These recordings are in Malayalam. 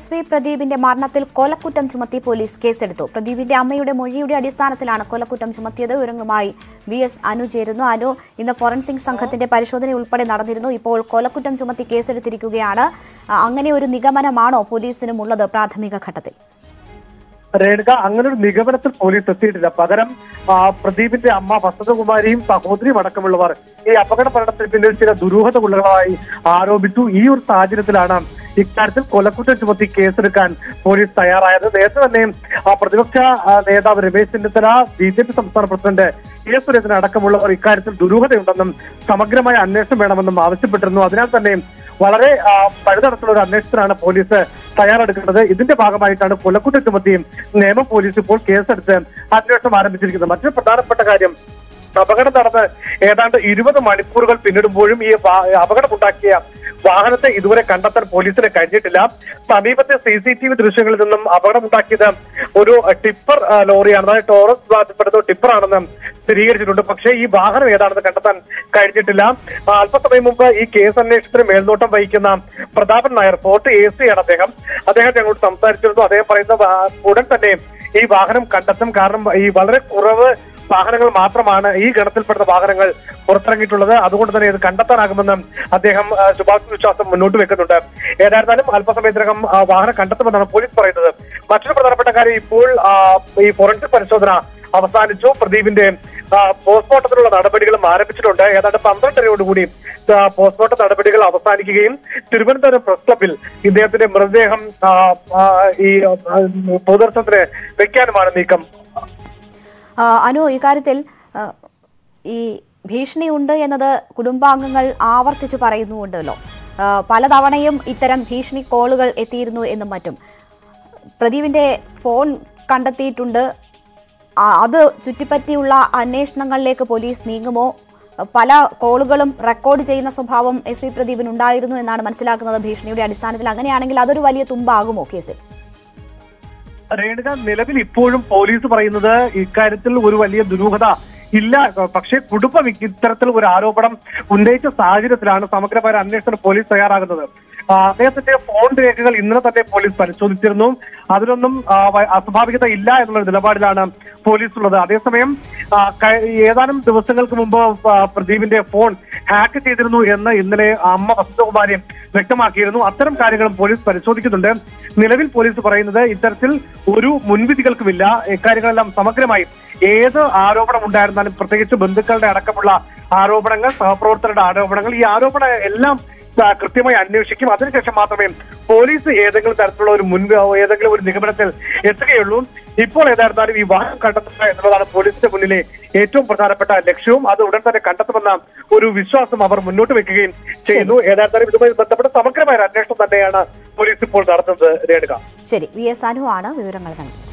എസ് വി പ്രദീപിന്റെ മരണത്തിൽ കൊലക്കുറ്റം ചുമത്തി പോലീസ് കേസെടുത്തു പ്രദീപിന്റെ അമ്മയുടെ മൊഴിയുടെ അടിസ്ഥാനത്തിലാണ് കൊലക്കുറ്റം ചുമത്തിയത് വിവരങ്ങളുമായി വി എസ് അനു ചേരുന്നു അനു ഇന്ന് ഫോറൻസിക് സംഘത്തിന്റെ പരിശോധന ഉൾപ്പെടെ നടന്നിരുന്നു ഇപ്പോൾ കൊലക്കുറ്റം ചുമത്തി കേസെടുത്തിരിക്കുകയാണ് ആ, അങ്ങനെ ഒരു നിഗമനമാണോ പോലീസിനും ഉള്ളത് പ്രാഥമിക ഘട്ടത്തിൽ രേണുക അങ്ങനെ ഒരു നിഗമനത്തിൽ പോലീസ് എത്തിയിട്ടില്ല പകരം ആ, പ്രദീപിന്റെ അമ്മ വസന്തകുമാരിയും സഹോദരിയും അടക്കമുള്ളവർ ഈ അപകട മരണത്തിന് പിന്നിൽ ചില ദുരൂഹതകളുള്ളതായി ആരോപിച്ചു ഈ ഒരു സാഹചര്യത്തിലാണ് ഇക്കാര്യത്തിൽ കൊലക്കുറ്റം ചുമത്തി കേസെടുക്കാൻ പോലീസ് തയ്യാറായത് നേരത്തെ തന്നെ ആ, പ്രതിപക്ഷ ആ, നേതാവ് Ramesh Chennithala B J P സംസ്ഥാന പ്രസിഡന്റ് എ സുരേന്ദ്രൻ അടക്കമുള്ളവർ ഇക്കാര്യത്തിൽ ദുരൂഹതയുണ്ടെന്നും സമഗ്രമായ അന്വേഷണം വേണമെന്നും ആവശ്യപ്പെട്ടിരുന്നു അതിനാൽ തന്നെ വളരെ ആ, പഴുതടച്ചുള്ള ഒരു അന്വേഷണത്തിനാണ് പോലീസ് തയ്യാറെടുക്കുന്നത് ഇതിന്റെ ഭാഗമായിട്ടാണ് കൊലക്കുറ്റം ചുമത്തിയും നിയമ പോലീസ് ഇപ്പോൾ കേസെടുത്ത് അന്വേഷണം ആരംഭിച്ചിരിക്കുന്നത് മറ്റൊരു പ്രധാനപ്പെട്ട കാര്യം അപകടം നടന്ന് ഏതാണ്ട് ഇരുപത് മണിക്കൂറുകൾ പിന്നിടുമ്പോഴും ഈ വാ- അപകടമുണ്ടാക്കിയ വാഹനത്തെ ഇതുവരെ കണ്ടെത്താൻ പോലീസിന് കഴിഞ്ഞിട്ടില്ല സമീപത്തെ സി സി ടി വി ദൃശ്യങ്ങളിൽ നിന്നും അപകടമുണ്ടാക്കിയത് ഒരു ടിപ്പർ ആ, ലോറിയാണ് അതായത് ടോറസ് വിഭാഗത്തിൽപ്പെടുന്ന ടിപ്പറാണെന്ന് സ്ഥിരീകരിച്ചിട്ടുണ്ട് പക്ഷേ ഈ വാഹനം ഏതാണെന്ന് കണ്ടെത്താൻ കഴിഞ്ഞിട്ടില്ല ആ, അല്പസമയം മുമ്പ് ഈ കേസ് അന്വേഷണത്തിന് മേൽനോട്ടം വഹിക്കുന്ന Prathapan Nair fort A C ആണ് അദ്ദേഹം അദ്ദേഹം ഞങ്ങളോട് സംസാരിച്ചിരുന്നു അദ്ദേഹം പറയുന്ന വാ- ഉടൻ തന്നെ ഈ വാഹനം കണ്ടെത്തും കാരണം ഈ വളരെ കുറവ് വാഹനങ്ങൾ മാത്രമാണ് ഈ ഗണത്തിൽപ്പെടുന്ന വാഹനങ്ങൾ പുറത്തിറങ്ങിയിട്ടുള്ളത് അതുകൊണ്ട് തന്നെ ഇത് കണ്ടെത്താനാകുമെന്ന് അദ്ദേഹം ആ, ശുഭാപ്തി വിശ്വാസം മുന്നോട്ട് വെക്കുന്നുണ്ട് ഏതായിരുന്നാലും അല്പസമയത്തിനകം ആ, വാഹനം കണ്ടെത്തുമെന്നാണ് പോലീസ് പറയുന്നത് മറ്റൊരു പ്രധാനപ്പെട്ട കാര്യം ഇപ്പോൾ ആ, ഈ ഫോറൻസിക് പരിശോധന അവസാനിച്ചു പ്രദീപിന്റെ ആ, പോസ്റ്റ്മോർട്ടത്തിനുള്ള നടപടികളും ആരംഭിച്ചിട്ടുണ്ട് ഏതാണ്ട് പന്ത്രണ്ടരയോടുകൂടി ആ, പോസ്റ്റ്മോർട്ടം നടപടികൾ അവസാനിക്കുകയും തിരുവനന്തപുരം പ്രസ് ക്ലബിൽ ഇദ്ദേഹത്തിന്റെ മൃതദേഹം ആ, ആ, ഈ ആ, പൊതുദർശനത്തിന് വെക്കാനുമാണ് നീക്കം ആ, അനു ഇക്കാര്യത്തിൽ ആ, ഈ ഭീഷണിയുണ്ട് എന്നത് കുടുംബാംഗങ്ങൾ ആവർത്തിച്ചു പറയുന്നുണ്ടല്ലോ ആ, പലതവണയും ഇത്തരം ഭീഷണി കോളുകൾ എത്തിയിരുന്നു എന്നും മറ്റും പ്രദീപിന്റെ ഫോൺ കണ്ടെത്തിയിട്ടുണ്ട് ആ, അത് ചുറ്റിപ്പറ്റിയുള്ള അന്വേഷണങ്ങളിലേക്ക് പോലീസ് നീങ്ങുമോ പല കോളുകളും റെക്കോർഡ് ചെയ്യുന്ന സ്വഭാവം എസ് വി പ്രദീപിന് ഉണ്ടായിരുന്നു എന്നാണ് മനസ്സിലാക്കുന്നത് ഭീഷണിയുടെ അടിസ്ഥാനത്തിൽ അങ്ങനെയാണെങ്കിൽ അതൊരു വലിയ തുമ്പാകുമോ കേസിൽ രേണുക നിലവിൽ ഇപ്പോഴും പോലീസ് പറയുന്നത് ഇക്കാര്യത്തിൽ ഒരു വലിയ ദുരൂഹത ഇല്ല പക്ഷേ കുടുംബം ഇത്തരത്തിൽ ഒരു ആരോപണം ഉന്നയിച്ച സാഹചര്യത്തിലാണ് സമഗ്രമായ ഒരു അന്വേഷണം പോലീസ് തയ്യാറാകുന്നത് ആ, അദ്ദേഹത്തിന്റെ ഫോൺ രേഖകൾ ഇന്നലെ തന്നെ പോലീസ് പരിശോധിച്ചിരുന്നു അതിലൊന്നും ആ, വ- അസ്വാഭാവികത ഇല്ല എന്നുള്ള നിലപാടിലാണ് പോലീസ് ഉള്ളത് അതേസമയം ആ, ക- ഏതാനും ദിവസങ്ങൾക്ക് മുമ്പ് ആ, പ്രദീപിന്റെ ഫോൺ ഹാക്ക് ചെയ്തിരുന്നു എന്ന് ഇന്നലെ അമ്മ വസന്തകുമാരി വ്യക്തമാക്കിയിരുന്നു അത്തരം കാര്യങ്ങളും പോലീസ് പരിശോധിക്കുന്നുണ്ട് നിലവിൽ പോലീസ് പറയുന്നത് ഇത്തരത്തിൽ ഒരു മുൻവിധികൾക്കുമില്ല ഇക്കാര്യങ്ങളെല്ലാം സമഗ്രമായി ഏത് ആരോപണം ഉണ്ടായിരുന്നാലും പ്രത്യേകിച്ച് ബന്ധുക്കളുടെ അടക്കമുള്ള ആരോപണങ്ങൾ സഹപ്രവർത്തകരുടെ ആരോപണങ്ങൾ ഈ ആരോപണം എല്ലാം ആ, കൃത്യമായി അന്വേഷിക്കും അതിനുശേഷം മാത്രമേ പോലീസ് ഏതെങ്കിലും തരത്തിലുള്ള ഒരു മുൻ ഏതെങ്കിലും ഒരു നിഗമനത്തിൽ എത്തുകയുള്ളൂ ഇപ്പോൾ ഏതായിരുന്നാലും ഈ വാഹനം കണ്ടെത്തുക എന്നുള്ളതാണ് പോലീസിന്റെ മുന്നിലെ ഏറ്റവും പ്രധാനപ്പെട്ട ലക്ഷ്യവും അത് ഉടൻ തന്നെ കണ്ടെത്തുമെന്ന ഒരു വിശ്വാസം അവർ മുന്നോട്ട് വെക്കുകയും ചെയ്യുന്നു ഏതായിരുന്നാലും ഇതുമായി ബന്ധപ്പെട്ട സമഗ്രമായ ഒരു അന്വേഷണം തന്നെയാണ് പോലീസ് ഇപ്പോൾ നടത്തുന്നത് രേണുക ശരി വി എസ് അനു ആണ് വിവരങ്ങൾ നൽകിയത്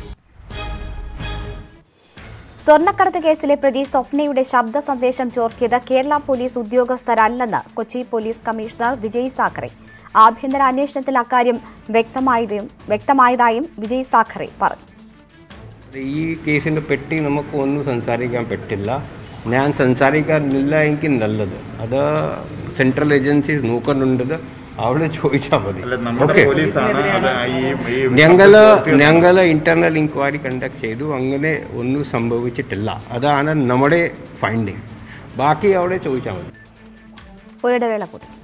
സ്വർണ്ണക്കടത്ത് കേസിലെ പ്രതി സ്വപ്നയുടെ ശബ്ദ സന്ദേശം ചോർത്തിയത് കേരള പോലീസ് ഉദ്യോഗസ്ഥരല്ലെന്ന് കൊച്ചി പോലീസ് കമ്മീഷണർ വിജയ് സാഖറെ ആഭ്യന്തര അന്വേഷണത്തിൽ അക്കാര്യം വ്യക്തമായതും വ്യക്തമായതായും വിജയ് സാഖറെ പറഞ്ഞു ഈ കേസിൻ്റെ പറ്റി നമുക്ക് ഒന്നും സംസാരിക്കാൻ പറ്റില്ല ഞാൻ സംസാരിക്കാനില്ല എങ്കിൽ നല്ലത് അത് സെൻട്രൽ ഏജൻസീസ് നോക്കുന്നുണ്ടത് അവിടെ ചോദിച്ചാൽ മതി അല്ല നമ്മുടെ ഓക്കെ പോലീസാണ് അത് ഈ ഈ ഞങ്ങൾ ഞങ്ങൾ ഇന്റർണൽ ഇൻക്വയറി കണ്ടക്ട് ചെയ്തു അങ്ങനെ ഒന്നും സംഭവിച്ചിട്ടില്ല അതാണ് നമ്മുടെ ഫൈൻഡിങ് ബാക്കി അവിടെ ചോദിച്ചാൽ മതി ഒരിടവേള കൂടി